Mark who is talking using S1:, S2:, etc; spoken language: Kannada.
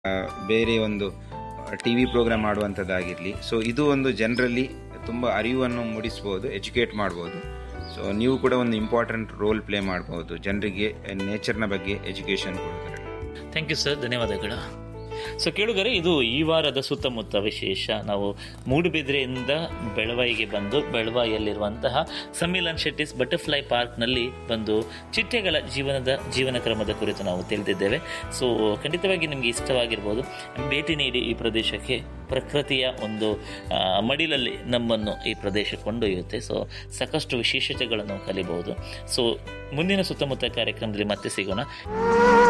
S1: ಬೇರೆ ಒಂದು ಟಿ ವಿ ಪ್ರೋಗ್ರಾಮ್ ಮಾಡುವಂಥದ್ದಾಗಿರಲಿ ಸೊ ಇದು ಒಂದು ಜನರಲ್ಲಿ ತುಂಬ ಅರಿವನ್ನು ಮೂಡಿಸ್ಬೋದು ಎಜುಕೇಟ್ ಮಾಡ್ಬೋದು ಸೊ ನೀವು ಕೂಡ ಒಂದು ಇಂಪಾರ್ಟೆಂಟ್ ರೋಲ್ ಪ್ಲೇ ಮಾಡ್ಬೋದು ಜನರಿಗೆ ನೇಚರ್ನ ಬಗ್ಗೆ ಎಜುಕೇಷನ್ ಕೊಡೋದ್ರಲ್ಲಿ
S2: ಥ್ಯಾಂಕ್ ಯು ಸರ್ ಧನ್ಯವಾದಗಳು ಸೊ ಕೇಳುಗರೆ ಇದು ಈ ವಾರದ ಸುತ್ತಮುತ್ತ ವಿಶೇಷ ನಾವು ಮೂಡುಬಿದ್ರೆಯಿಂದ ಬೆಳವಾಯಿಗೆ ಬಂದು ಬೆಳವಾಯಿಯಲ್ಲಿರುವಂತಹ ಸಮ್ಮಿಲನ್ ಶೆಟ್ಟಿಸ್ ಬಟರ್ಫ್ಲೈ ಪಾರ್ಕ್ನಲ್ಲಿ ಬಂದು ಚಿಟ್ಟೆಗಳ ಜೀವನದ ಜೀವನ ಕ್ರಮದ ಕುರಿತು ನಾವು ತಿಳಿದಿದ್ದೇವೆ ಸೊ ಖಂಡಿತವಾಗಿ ನಿಮಗೆ ಇಷ್ಟವಾಗಿರ್ಬೋದು ಭೇಟಿ ನೀಡಿ ಈ ಪ್ರದೇಶಕ್ಕೆ ಪ್ರಕೃತಿಯ ಒಂದು ಆ, ಮಡಿಲಲ್ಲಿ ನಮ್ಮನ್ನು ಈ ಪ್ರದೇಶ ಕೊಂಡೊಯ್ಯುತ್ತೆ ಸೊ ಸಾಕಷ್ಟು ವಿಶೇಷತೆಗಳನ್ನು ಕಲಿಬಹುದು ಸೊ ಮುಂದಿನ ಸುತ್ತಮುತ್ತ ಕಾರ್ಯಕ್ರಮದಲ್ಲಿ ಮತ್ತೆ ಸಿಗೋಣ